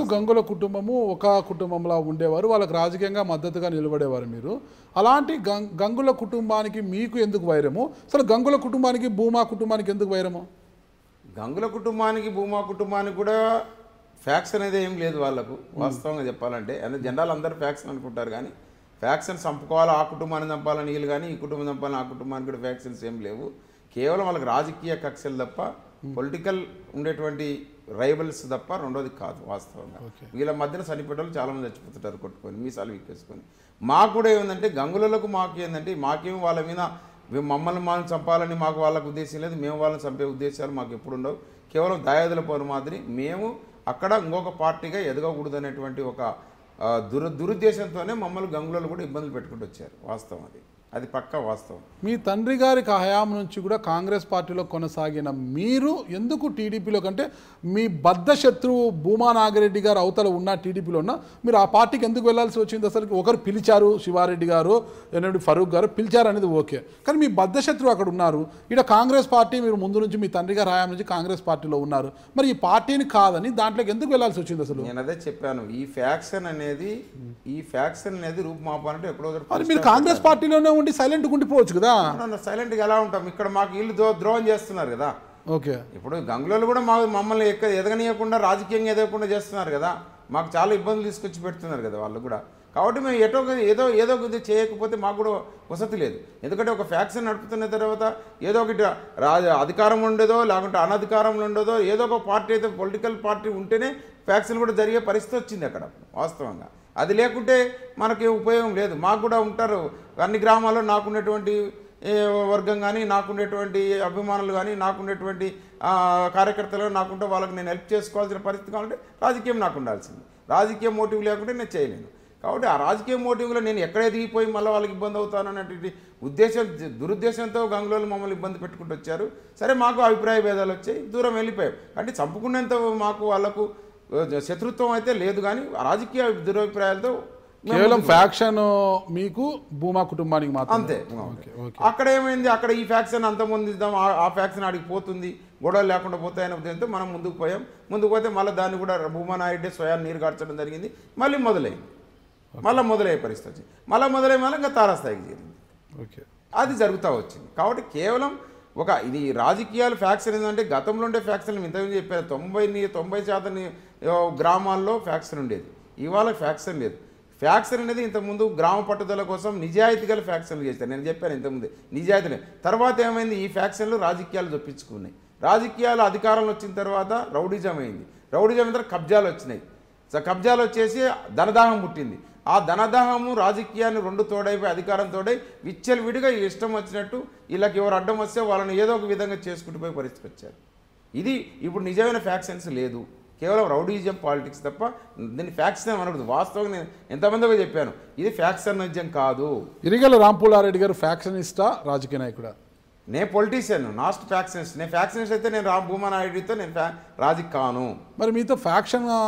గంగుల కుటుంబము ఒక కుటుంబంలా ఉండేవారు వాళ్ళకి రాజకీయంగా మద్దతుగా నిలబడేవారు మీరు అలాంటి గం- గంగుల కుటుంబానికి మీకు ఎందుకు వైరము అసలు గంగుల కుటుంబానికి భూమా కుటుంబానికి ఎందుకు వైరము గంగుల కుటుంబానికి భూమా కుటుంబానికి కూడా ఫ్యాక్స్ అనేది ఏం లేదు వాళ్ళకు వాస్తవంగా చెప్పాలంటే అంటే జనరల్ అందరూ ఫ్యాక్షన్ అనుకుంటారు కానీ ఫ్యాక్షన్ చంపుకోవాలి ఆ కుటుంబాన్ని చంపాలని వీళ్ళు కానీ ఈ కుటుంబం చంపాలని ఆ కుటుంబానికి కూడా ఫ్యాక్షన్స్ ఏం లేవు కేవలం వాళ్ళకి రాజకీయ కక్షలు తప్ప పొలిటికల్ ఉండేటువంటి రైబల్స్ తప్ప రెండోది కాదు వాస్తవంగా వీళ్ళ మధ్యన చనిపోయే వాళ్ళు చాలా మంది చచ్చిపోతుంటారు కొట్టుకొని మీసాలు విక్కేసుకొని మాకు కూడా ఏముందంటే గంగులలో మాకు ఏంటంటే మాకేం వాళ్ళ మీద మేము మమ్మల్ని మనం చంపాలని మాకు వాళ్ళకు ఉద్దేశం లేదు మేము వాళ్ళని చంపే ఉద్దేశాలు మాకు ఎప్పుడు ఉండవు కేవలం దాయాదుల పౌరు మాదిరి మేము అక్కడ ఇంకొక పార్టీగా ఎదగకూడదు అనేటువంటి ఒక ఆ, దురు దురుద్దేశంతోనే మమ్మల్ని గంగులలో కూడా ఇబ్బందులు పెట్టుకుంటూ వచ్చారు వాస్తవం అది అది పక్కా వాస్తవం మీ తండ్రి గారి హయాం నుంచి కూడా కాంగ్రెస్ పార్టీలో కొనసాగిన మీరు ఎందుకు టీడీపీలో కంటే మీ బద్ధ శత్రువు భూమా నాగిరెడ్డి గారు అవతల ఉన్న టీడీపీలో ఉన్న మీరు ఆ పార్టీకి ఎందుకు వెళ్ళాల్సి వచ్చింది అసలు ఒకరు పిలిచారు శివారెడ్డి గారు ఎన్నడి ఫరూక్ గారు పిలిచారు అనేది ఓకే కానీ మీ బద్ధ శత్రువు అక్కడ ఉన్నారు ఇక్కడ కాంగ్రెస్ పార్టీ మీరు ముందు నుంచి మీ తండ్రి గారి హయాం నుంచి కాంగ్రెస్ పార్టీలో ఉన్నారు మరి ఈ పార్టీని కాదని దాంట్లోకి ఎందుకు వెళ్ళాల్సి వచ్చింది అసలు నేను అదే చెప్పాను ఈ ఫ్యాక్షన్ అనేది ఈ ఫ్యాక్షన్ అనేది రూపుమాపాలంటే ఎక్కడో ఒకటి మరి మీరు కాంగ్రెస్ పార్టీలోనే ఉండి సైలెంట్గా ఉండిపోవచ్చు కదా సైలెంట్గా ఎలా ఉంటాం ఇక్కడ మాకు ఇల్లు ద్రో ద్రోహం చేస్తున్నారు కదా ఓకే ఇప్పుడు గంగులలో కూడా మా మమ్మల్ని ఎక్క ఎదగనీయకుండా రాజకీయంగా ఎదగకుండా చేస్తున్నారు కదా మాకు చాలా ఇబ్బందులు తీసుకొచ్చి పెడుతున్నారు కదా వాళ్ళు కూడా కాబట్టి మేము ఎటో ఒక- ఏదో ఏదో ఒకటి చేయకపోతే మాకు కూడా వసతి లేదు ఎందుకంటే ఒక ఫ్యాక్షన్ నడుపుతున్న తర్వాత ఏదో ఒకటి రాజ అధికారం ఉండేదో లేకుంటే అనధికారంలో ఉండేదో ఏదో ఒక పార్టీ అయితే పొలిటికల్ పార్టీ ఉంటేనే ఫ్యాక్షన్ కూడా జరిగే పరిస్థితి వచ్చింది అక్కడ వాస్తవంగా అది లేకుంటే మనకి ఉపయోగం లేదు మాకు కూడా ఉంటారు అన్ని గ్రామాల్లో నాకున్నటువంటి ఏ వర్గం కానీ నాకుండేటువంటి అభిమానులు కానీ నాకుండేటువంటి ఆ, కార్యకర్తలు నాకుంటే వాళ్ళకి నేను హెల్ప్ చేసుకోవాల్సిన పరిస్థితి కావాలంటే రాజకీయం నాకు ఉండాల్సింది రాజకీయ మోటివ్ లేకుంటే నేను చేయలేను కాబట్టి ఆ రాజకీయ మోటివ్లో నేను ఎక్కడ ఎదిగిపోయి మళ్ళీ వాళ్ళకి ఇబ్బంది అవుతాను అనేటువంటి ఉద్దేశం దురుద్దేశంతో గంగులోలు మమ్మల్ని ఇబ్బంది పెట్టుకుంటూ వచ్చారు సరే మాకు అభిప్రాయ భేదాలు వచ్చాయి దూరం వెళ్ళిపోయాం అంటే చంపుకునేంత మాకు వాళ్ళకు ఆ, శత్రుత్వం అయితే లేదు కానీ రాజకీయ దురభిప్రాయాలతో మేము కేవలం ఫ్యాక్షన్ మీకు భూమా కుటుంబానికి మాత్రం అంతే ఓకే ఓకే అక్కడ ఏమైంది అక్కడ ఈ ఫ్యాక్షన్ అంత ముందు ఇద్దాం ఆ- ఆ ఫ్యాక్షన్ ఆడికి పోతుంది గొడవలు లేకుండా పోతాయనే ఉద్దేశంతో మనం ముందుకు పోయాం ముందుకు పోతే మళ్ళీ దాన్ని కూడా భూమానాయుడే స్వయాన్ని నీరు గార్చడం జరిగింది మళ్ళీ మొదలైంది మళ్ళీ మొదలయ్యే పరిస్థితి వచ్చింది మళ్ళీ మొదలయ్యే మళ్ళీ ఇంకా తారాస్థాయికి చేరింది ఓకే అది జరుగుతూ వచ్చింది కాబట్టి కేవలం ఒక ఇది రాజకీయాలు ఫ్యాక్షన్ ఏంటంటే గతంలో ఉండే ఫ్యాక్షన్ ఇంతకుముందు చెప్పారు తొంభై ని- తొంభై శాతం ని- ఆ, గ్రామాల్లో ఫ్యాక్షన్ ఉండేది ఇవాళ ఫ్యాక్షన్ లేదు ఫ్యాక్షన్ అనేది ఇంతకుముందు గ్రామ పట్టుదల కోసం నిజాయితీ గల ఫ్యాక్షన్లు చేశారు నేను చెప్పాను ఇంతకుముందు నిజాయితీ లేదు. తర్వాత ఏమైంది ఈ ఫ్యాక్షన్లు రాజకీయాలు చొప్పించుకున్నాయి రాజకీయాలు అధికారంలో వచ్చిన తర్వాత రౌడిజం అయింది రౌడిజం అయిన తర్వాత కబ్జాలు వచ్చినాయి సో కబ్జాలు వచ్చేసి ధనదాహం పుట్టింది ఆ ధనదాహము రాజకీయాన్ని రెండు తోడైపోయి అధికారం తోడై విచ్చలవిడిగా ఇష్టం వచ్చినట్టు వీళ్ళకి ఎవరు అడ్డం వస్తే వాళ్ళని ఏదో ఒక విధంగా చేసుకుంటూ పోయే పరిస్థితి వచ్చారు ఇది ఇప్పుడు నిజమైన ఫ్యాక్షన్స్ లేదు కేవలం రౌడీజం పాలిటిక్స్ తప్ప దీన్ని ఫ్యాక్షన్ అనకూడదు వాస్తవంగా నేను ఎంతమందిగా చెప్పాను ఇది ఫ్యాక్షన్ నిజం కాదు ఇరిగల రాంపూలారెడ్డి గారు ఫ్యాక్షనిస్టా రాజకీయ నాయకుడా నేను పొలిటీషియన్ నాస్ట్ ఫ్యాక్షనిస్ట్ నేను ఫ్యాక్షనిస్ట్ అయితే నేను రామ్ భూమా నాయుడితో నేను ఫ్యా రాజకీయ కాను మరి మీతో ఫ్యాక్షన్ ఆ,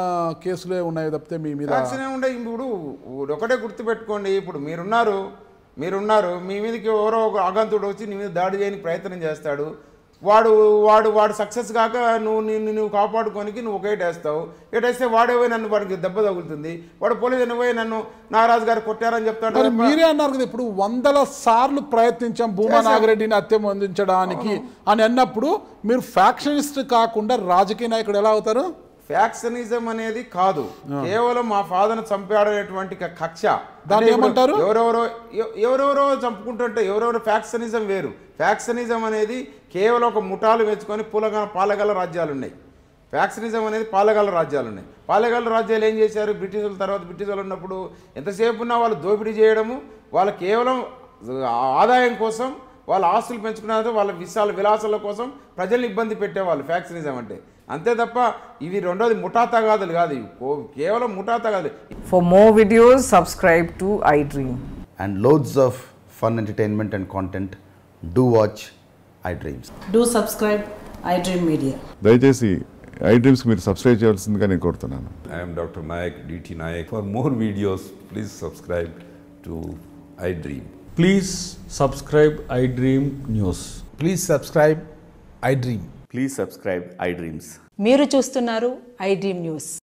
కేసులే ఉన్నాయి తప్పితే మీ మీద ఫ్యాక్షన్ ఏముండే ఇప్పుడు ఒకటే గుర్తుపెట్టుకోండి ఇప్పుడు మీరున్నారు మీరున్నారు మీ మీదకి ఎవరో ఒక ఆగంతుడు వచ్చి నీ మీద దాడి చేయడానికి ప్రయత్నం చేస్తాడు వాడు వాడు వాడు సక్సెస్ కాక నువ్వు నిన్ను నువ్వు కాపాడుకోనికి నువ్వు ఒక ఏటేస్తావు ఏటేస్తే వాడే పోయి నన్ను వాడికి దెబ్బ తగులుతుంది వాడు పోలీసు పోయి నన్ను నారాజు గారు కొట్టారని చెప్తాడు మరి తప్ప- మీరే అన్నారు కదా ఇప్పుడు వందల సార్లు ప్రయత్నించాం భూమా నాగిరెడ్డిని హత్య పొందించడానికి అని అన్నప్పుడు మీరు ఫ్యాక్షనిస్ట్ కాకుండా రాజకీయ నాయకుడు ఎలా అవుతారు ఫ్యాక్షనిజం అనేది కాదు కేవలం మా ఫాదర్ను చంపాడనేటువంటి క- కక్ష దాన్ని అంటే ఇప్పుడు ఏమంటారు? ఎవరెవరో ఎవ- ఎవరెవరో చంపుకుంటుంటే ఎవరెవరో ఫ్యాక్షనిజం వేరు ఫ్యాక్షనిజం అనేది కేవలం ఒక ముఠాలు వేసుకొని పూలగల పాలగల రాజ్యాలు ఉన్నాయి ఫ్యాక్షనిజం అనేది పాలగల రాజ్యాలు ఉన్నాయి పాలగల రాజ్యాలు ఏం చేశారు బ్రిటిషుల తర్వాత బ్రిటిష్ వాళ్ళు ఉన్నప్పుడు ఎంతసేపు ఉన్నా వాళ్ళు దోపిడీ చేయడము వాళ్ళు కేవలం ఆదాయం కోసం వాళ్ళ ఆస్తులు పెంచుకున్నారు వాళ్ళ విశాల విలాసాల కోసం ప్రజల్ని ఇబ్బంది పెట్టేవాళ్ళు ఫ్యాక్షనిజం అంటే అంతే తప్ప ఇవి రెండోది ముఠా తగాదులు కాదు ఇవి కో- కేవలం ముఠా తగాదులు For more videos, subscribe to iDream. and loads of fun entertainment and content, do watch iDreams. Do subscribe iDream Media. దయచేసి ఐ డ్రీమ్స్కి మీరు సబ్స్క్రైబ్ చేయాల్సిందిగా నేను కోరుతున్నాను I am Dr. Nayak, DT Nayak. For more videos, please subscribe to iDream. Please subscribe iDream News. Please subscribe iDream. Please subscribe iDreams. మీరు చూస్తున్నారు I dream news